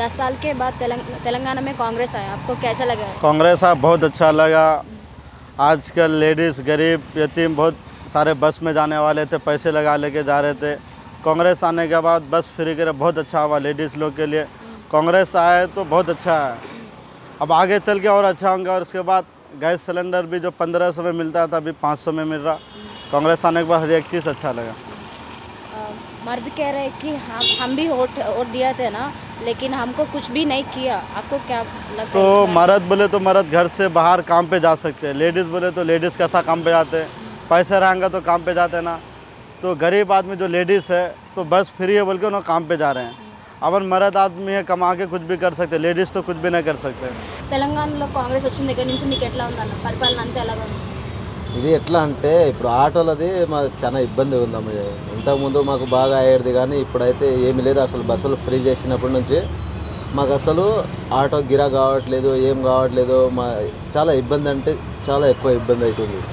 दस साल के बाद तेलंग, तेलंगाना में कांग्रेस आया आपको कैसा लगा कांग्रेस आप बहुत अच्छा लगा आजकल लेडीज़ गरीब यतीम बहुत सारे बस में जाने वाले थे पैसे लगा लेके जा रहे थे कांग्रेस आने के बाद बस फ्री करे बहुत अच्छा हुआ लेडीज़ लोग के लिए कांग्रेस आए तो बहुत अच्छा है अब आगे चल के और अच्छा होंगे और उसके बाद गैस सिलेंडर भी जो पंद्रह सौ में मिलता था अभी पाँच सौ में मिल रहा कांग्रेस आने के बाद हर एक चीज़ अच्छा लगा अ, मर्द कह रहे हैं कि हम हम भी वोट वोट दिया थे ना लेकिन हमको कुछ भी नहीं किया आपको क्या लगता तो है इस बारे में? मर्द बोले तो मर्द घर से बाहर काम पे जा सकते हैं लेडीज़ बोले तो लेडीज़ कैसा काम पे जाते हैं पैसे रहेंगे तो काम पे जाते हैं ना तो गरीब आदमी जो लेडीज़ है तो बस फ्री है बोल के उन्होंने काम पे जा रहे हैं अपन मर्द आदमी है कमा के कुछ भी कर सकते लेडीज़ तो कुछ भी नहीं कर सकते తెలంగాణలో కాంగ్రెస్ వచ్చిన దగ్గర నుంచి మీకు ఎట్లా ఉందన్న పరిపాలన అంతా ఎలాగా ఉంది ఇది ఎట్లా అంటే ఇప్పుడు ఆటోలది మాకు చాలా ఇబ్బంది ఉందమ్మ ఇంతకుముందు మాకు బాగా అయ్యేది కానీ ఇప్పుడైతే ఏమీ లేదు అసలు బస్సులు ఫ్రీ చేసినప్పటి నుంచి మాకు అసలు ఆటో గిరా కావట్లేదు ఏం కావట్లేదు మా చాలా ఇబ్బంది అంటే చాలా ఎక్కువ ఇబ్బంది అవుతుంది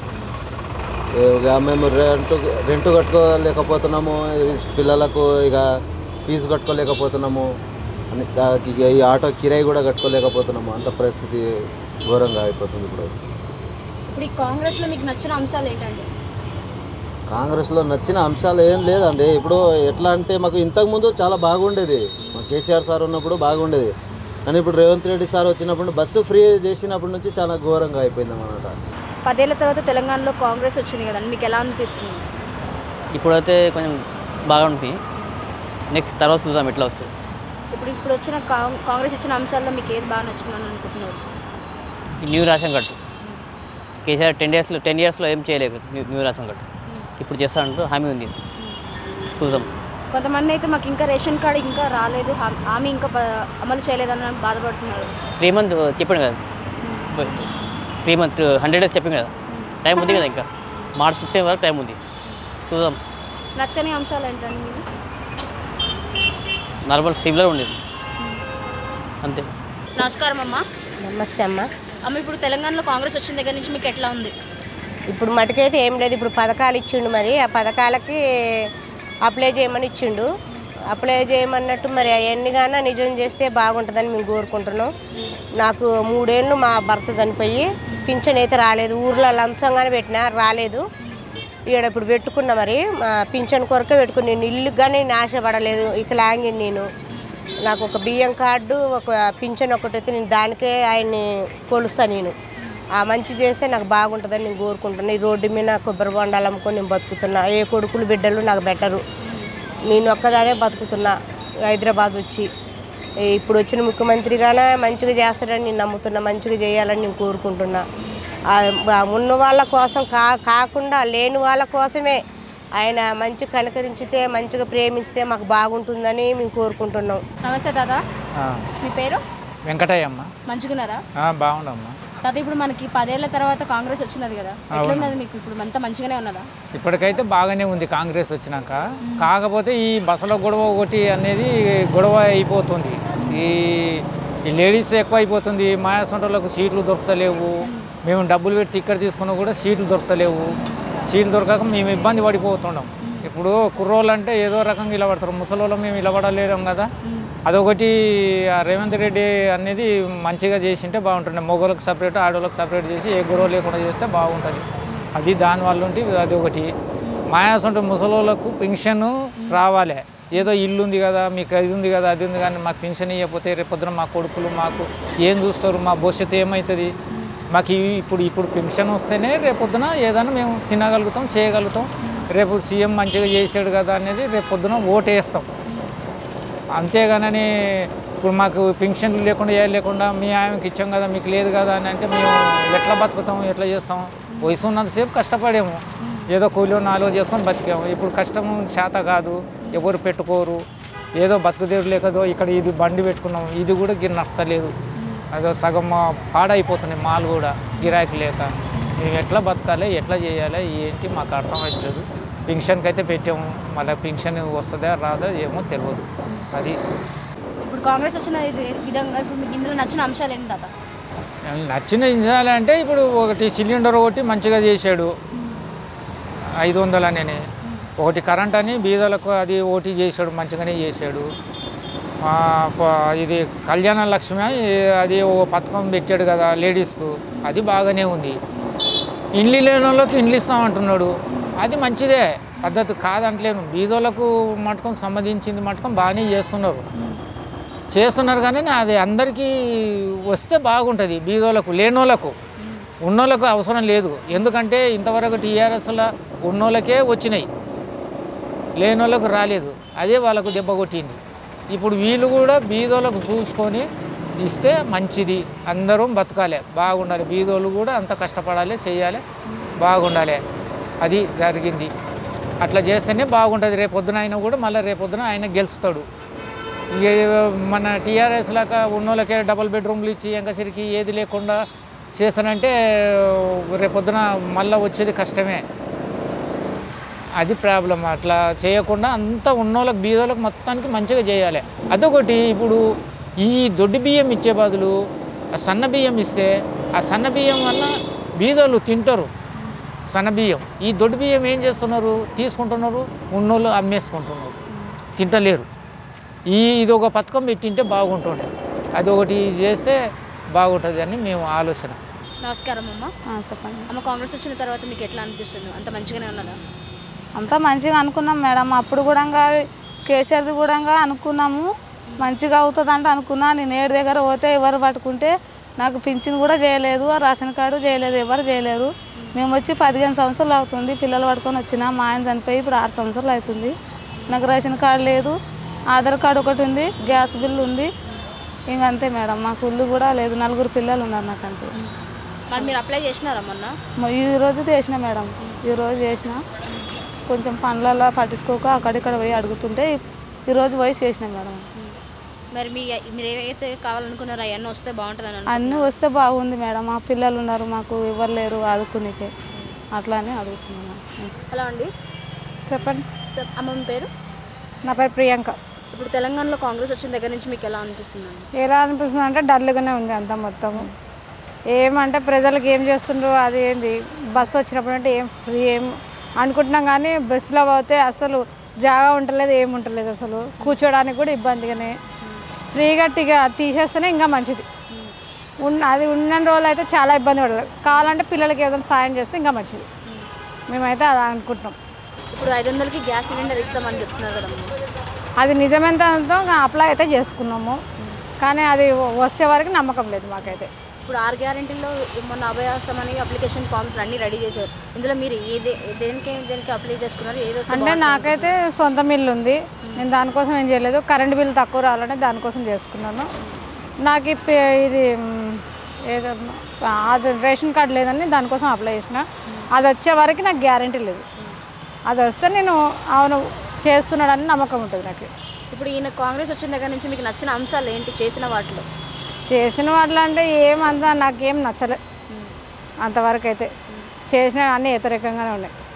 ఇక మేము రెంట్ రెంట్ కట్టుకోలేకపోతున్నాము ఈ పిల్లలకు ఇక ఫీజు కట్టుకోలేకపోతున్నాము అని చా- ఇక ఈ ఆటో కిరాయి కూడా కట్టుకోలేకపోతున్నాము అంత పరిస్థితి ఘోరంగా అయిపోతుంది ఇప్పుడు ఇప్పుడు ఈ కాంగ్రెస్లో మీకు నచ్చిన అంశాలు ఏంటండి కాంగ్రెస్లో నచ్చిన అంశాలు ఏం లేదండి ఇప్పుడు ఎట్లా అంటే మాకు ఇంతకుముందు చాలా బాగుండేది మా కేసీఆర్ సార్ ఉన్నప్పుడు బాగుండేది కానీ ఇప్పుడు రేవంత్ రెడ్డి సార్ వచ్చినప్పుడు బస్సు ఫ్రీ చేసినప్పటి నుంచి చాలా ఘోరంగా అయిపోయింది అన్నమాట పదేళ్ల తర్వాత తెలంగాణలో కాంగ్రెస్ వచ్చింది కదండి మీకు ఎలా అనిపిస్తుంది ఇప్పుడైతే కొంచెం బాగా ఉంటుంది నెక్స్ట్ తర్వాత చూద్దాం ఎట్లా వస్తుంది ఇప్పుడు ఇప్పుడు వచ్చిన కాం- కాంగ్రెస్ ఇచ్చిన అంశాల్లో మీకు ఏది బాగా నచ్చిందని అనుకుంటున్నారు ఈ new ration card KCR ten ఇయర్స్లో టెన్ ఇయర్స్లో ఏం చేయలేదు న్యూ న్యూ రేషన్ కార్డు ఇప్పుడు చేస్తానంటూ హామీ ఉంది చూద్దాం కొంతమంది అయితే మాకు ఇంకా రేషన్ కార్డు ఇంకా రాలేదు హా- హామీ ఇంకా ప- అమలు చేయలేదని బాధపడుతున్నారు త్రీ మంత్ చెప్పాను కదా త్రీ మంత్ హండ్రెడ్ డేస్ చెప్పాను కదా టైం ఉంది కదా ఇంకా మార్చ్ ఫిఫ్టీన్ వరకు టైం ఉంది చూద్దాం నచ్చని అంశాలు ఏంటండి మీకు నార్మల్ సిమిలర్ ఉండేది అంతే నమస్కారం అమ్మ నమస్తే అమ్మ అమ్మ ఇప్పుడు తెలంగాణలో కాంగ్రెస్ వచ్చిన దగ్గర నుంచి మీకు ఎట్లా ఉంది ఇప్పుడు మటుకైతే ఏం లేదు ఇప్పుడు పథకాలు ఇచ్చిండు మరి ఆ పథకాలకి అప్లై చేయమని ఇచ్చిండు అప్లై చేయమన్నట్టు మరి అవన్నీ కానీ నిజం చేస్తే బాగుంటుందని మేము కోరుకుంటున్నాం నాకు మూడేళ్ళు మా భర్త చనిపోయి పింఛన్ అయితే రాలేదు ఊర్లో లంచంగానే పెట్టినా రాలేదు ఇక్కడ ఇప్పుడు పెట్టుకున్నా మరి మా పింఛన్ కొరకే పెట్టుకుని నేను ఇల్లు కానీ నేను ఆశపడలేదు ఇకలాంగి నేను నాకు ఒక బియ్యం కార్డు ఒక పింఛన్ ఒకటి అయితే నేను దానికే ఆయన్ని కొలుస్తాను నేను ఆ మంచి చేస్తే నాకు బాగుంటుందని నేను కోరుకుంటున్నాను ఈ రోడ్డు మీద కొబ్బరి బొండాలు అమ్ముకొని నేను బతుకుతున్నా ఏ కొడుకులు బిడ్డలు నాకు బెటరు నేను ఒక్కదానే బతుకుతున్నా హైదరాబాద్ వచ్చి ఈ ఇప్పుడు వచ్చిన ముఖ్యమంత్రిగానే మంచిగా చేస్తారని నేను నమ్ముతున్నా మంచిగా చేయాలని నేను కోరుకుంటున్నా ఆ ఆ ఉన్న వాళ్ళ కోసం కా కాకుండా లేని వాళ్ళ కోసమే ఆయన మంచి కనకరించితే మంచిగా ప్రేమించితే మాకు బాగుంటుందని మేము కోరుకుంటున్నాం నమస్తే తాత మీ పేరు వెంకటయ్యమ్మ మంచిగున్నారా బాగుండమ్మా తాత ఇప్పుడు మనకి పదేళ్ల తర్వాత కాంగ్రెస్ వచ్చినది కదా ఎట్లున్నది మీకు ఇప్పుడు అంతా మంచిగానే ఉన్నదా ఇప్పటికైతే బాగానే ఉంది కాంగ్రెస్ వచ్చినాక కాకపోతే ఈ బస్సుల గొడవ ఒకటి అనేది గొడవ అయిపోతుంది ఈ ఈ లేడీస్ ఎక్కువ అయిపోతుంది మాయాసంటలకు సీట్లు దొరకలేవు మేము డబ్బులు పెట్టి టికెట్ తీసుకున్నా కూడా సీట్లు దొరకలేవు సీట్లు దొరకక మేము ఇబ్బంది పడిపోతున్నాం ఇప్పుడు కుర్రోళ్ళు అంటే ఏదో రకంగా ఇలా పడతారు ముసలోళ్ళు మేము ఇలా పడలేము కదా అదొకటి ఆ రేవంత్ రెడ్డి అనేది మంచిగా చేసింటే బాగుంటుంది మొగోళ్ళకి సపరేట్ ఆడవాళ్ళకి సపరేట్ చేసి ఏ గొడవ లేకుండా చేస్తే బాగుంటుంది అది దానివల్ల ఉంటే అది ఒకటి మాయాసంటే ముసలోళ్ళకు పెన్షన్ రావాలి ఏదో ఇల్లు ఉంది కదా మీకు అది ఉంది కదా అది ఉంది కానీ మాకు పెన్షన్ ఇవ్వకపోతే రేపొద్దున మా కొడుకులు మాకు ఏం చూస్తారు మా భవిష్యత్తు ఏమవుతుంది మాకు ఇవి ఇప్పుడు ఇప్పుడు పెన్షన్ వస్తేనే రేపొద్దున ఏదైనా మేము తినగలుగుతాం చేయగలుగుతాం రేపు సీఎం మంచిగా చేసాడు కదా అనేది రేపొద్దున ఓటు వేస్తాం అంతేగానని ఇప్పుడు మాకు పెన్షన్లు లేకుండా ఏ లేకుండా మీ ఆమెకి ఇచ్చాం కదా మీకు లేదు కదా అని అంటే మేము ఎట్లా బతుకుతాం ఎట్లా చేస్తాం వయసు ఉన్నంతసేపు కష్టపడేము ఏదో కూలిలో నాలుగు చేసుకొని బతికాము ఇప్పుడు కష్టం చేత కాదు ఎవరు పెట్టుకోరు ఏదో బతుకుదేరు లేకదో ఇక్కడ ఇది బండి పెట్టుకున్నాం ఇది కూడా గిరి నష్టలేదు అదో సగం మా పాడైపోతున్నాయి మాల్ కూడా గిరాకీ లేక మేము ఎట్లా బతకాలి ఎట్లా చేయాలి ఏంటి మాకు అర్థమవుతలేదు పెన్షన్కి అయితే పెట్టాము మళ్ళీ పెన్షన్ వస్తుందా రాదా ఏమో తెలియదు అది ఇప్పుడు కాంగ్రెస్ వచ్చిన ఇది- విధంగా ఇప్పుడు మీకు ఇందులో నచ్చిన అంశాలు ఏంటి తాత నచ్చిన ఇంజాలు అంటే ఇప్పుడు ఒకటి సిలిండర్ ఒకటి మంచిగా చేశాడు ఐదు వందలు అని ఒకటి కరెంట్ అని బీదలకు అది ఓటీ చేశాడు మంచిగానే చేశాడు ఆ, ప- ఇది కళ్యాణ లక్ష్మి అది ఓ పథకం పెట్టాడు కదా లేడీస్కు అది బాగానే ఉంది ఇండ్లు లేని వాళ్ళకి ఇండ్లు ఇస్తామంటున్నాడు అది మంచిదే పద్ధతి కాదంటలేను బీదోళ్ళకు మటకం సంబంధించింది మటకం బాగానే చేస్తున్నారు చేస్తున్నారు కానీ అది అందరికీ వస్తే బాగుంటుంది బీదోళ్ళకు లేనోళ్ళకు ఉన్నోళ్ళకు అవసరం లేదు ఎందుకంటే ఇంతవరకు టీఆర్ఎస్లో ఉన్నోళ్ళకే వచ్చినాయి లేనోళ్ళకు రాలేదు అదే వాళ్ళకు దెబ్బ కొట్టింది ఇప్పుడు వీళ్ళు కూడా బీదోళ్ళకు చూసుకొని ఇస్తే మంచిది అందరం బతకాలి బాగుండాలి బీదోళ్ళు కూడా అంత కష్టపడాలి చేయాలి బాగుండాలి అది జరిగింది అట్లా చేస్తేనే బాగుంటుంది రేపొద్దున ఆయన కూడా మళ్ళీ రేపొద్దున ఆయన గెలుస్తాడు ఇక మన టీఆర్ఎస్ లాగా ఉన్నోళ్ళకే డబుల్ బెడ్రూమ్లు ఇచ్చి ఎంకసిరికి ఏది లేకుండా చేస్తానంటే రేపొద్దున మళ్ళీ వచ్చేది కష్టమే అది ప్రాబ్లం అట్లా చేయకుండా అంతా ఉన్నోళ్ళకి బీదోళ్ళకి మొత్తానికి మంచిగా చేయాలి అదొకటి ఇప్పుడు ఈ దొడ్డి బియ్యం ఇచ్చే బదులు ఆ సన్న బియ్యం ఇస్తే ఆ సన్న బియ్యం వల్ల బీదోళ్ళు తింటారు సన్న బియ్యం ఈ దొడ్డి బియ్యం ఏం చేస్తున్నారు తీసుకుంటున్నారు ఉన్నోళ్ళు అమ్మేసుకుంటున్నారు తింటలేరు ఈ ఇది ఒక పథకం పెట్టింటే బాగుంటుండే అది ఒకటి చేస్తే బాగుంటుంది అని మేము ఆలోచన నమస్కారం అమ్మ ఆ, చెప్పండి అమ్మ కాంగ్రెస్ వచ్చిన తర్వాత మీకు ఎట్లా అనిపిస్తుంది అంత మంచిగానే ఉన్నదా అంతా మంచిగా అనుకున్నాం మేడం అప్పుడు కూడా కేసీఆర్ది కూడా అనుకున్నాము మంచిగా అవుతుంది అంటే అనుకున్నా నేను ఏడు దగ్గర పోతే ఎవరు పట్టుకుంటే నాకు పింఛన్ కూడా చేయలేదు ఆ రేషన్ కార్డు చేయలేదు ఎవరు చేయలేరు మేము వచ్చి పదిహేను సంవత్సరాలు అవుతుంది పిల్లలు పట్టుకొని వచ్చిన మా ఆయన చనిపోయి ఇప్పుడు ఆరు సంవత్సరాలు అవుతుంది నాకు రేషన్ కార్డు లేదు ఆధార్ కార్డు ఒకటి ఉంది గ్యాస్ బిల్లు ఉంది ఇంక అంతే మేడం మాకు ఇల్లు కూడా లేదు నలుగురు పిల్లలు ఉన్నారు నాకు అంతే మరి మీరు అప్లై చేసినారా మొన్న మ- ఈ రోజు చేసిన మేడం ఈ రోజు చేసిన కొంచెం పనులలో పట్టించుకోక అక్కడిక్కడ పోయి అడుగుతుంటే ఈ రోజు పోయి చేసిన మేడం మరి మీ మీరు ఏవైతే కావాలనుకున్నారో అవన్నీ వస్తే బాగుంటుంది అని అన్నీ వస్తే బాగుంది మేడం మా పిల్లలు ఉన్నారు మాకు ఎవరు లేరు ఆదుకునేకే అట్లానే అడుగుతున్నాను హలో అండి చెప్పండి సార్ అమ్మ మీ పేరు నా పేరు ప్రియాంక ఇప్పుడు తెలంగాణలో కాంగ్రెస్ వచ్చిన దగ్గర నుంచి మీకు ఎలా అనిపిస్తుందండి ఎలా అనిపిస్తుంది అంటే డల్గానే ఉంది అంతా మొత్తము ఏమంటే ప్రజలకు ఏం చేస్తుండ్రో అది ఏంది బస్సు వచ్చినప్పుడు అంటే ఏం ఫ్రీ ఏం అనుకుంటున్నాం కానీ బస్సులో పోతే అసలు జాగా ఉండలేదు ఏం ఉండలేదు అసలు కూర్చోడానికి కూడా ఇబ్బందిగానే ఫ్రీగా టిక తీసేస్తేనే ఇంకా మంచిది ఉన్న అది ఉన్న రోజులు అయితే చాలా ఇబ్బంది పడలేదు కావాలంటే పిల్లలకి ఏదైనా సాయం చేస్తే ఇంకా మంచిది మేమైతే అది అనుకుంటున్నాం ఇప్పుడు ఐదు వందలకి గ్యాస్ సిలిండర్ ఇస్తామని చెప్తున్నారు కదమ్మా అది నిజమెంతో అప్లై అయితే చేసుకున్నాము కానీ అది వచ్చే వరకు నమ్మకం లేదు మాకైతే ఇప్పుడు ఆరు గ్యారెంటీలో మొన్న అభయాస్తమని అప్లికేషన్ ఫామ్స్ అన్ని రెడీ చేశారు ఇందులో మీరు ఏదే దేనికి దేనికి అప్లై చేసుకున్నారు ఏది వస్తే అంటే బాగుంటుంది నాకైతే సొంత మిల్లు ఉంది నేను దానికోసం ఏం చేయలేదు కరెంట్ బిల్ తక్కువ రావాలని దానికోసం చేసుకున్నాను నాకు ఈ పే- ఇది మ్, ఏదో అది రేషన్ కార్డు లేదని దానికోసం అప్లై చేసిన అది వచ్చే వరకు నాకు గ్యారంటీ లేదు అది వస్తే నేను అవును చేస్తున్నాడని నమ్మకం ఉంటుంది నాకు ఇప్పుడు ఈయన కాంగ్రెస్ వచ్చిన దగ్గర నుంచి మీకు నచ్చిన అంశాలు ఏంటి చేసిన వాటిలో చేసిన వాటిలో అంటే ఏమంతా నాకేం నచ్చలే అంతవరకు అయితే చేసిన అన్నీ వ్యతిరేకంగానే ఉన్నాయి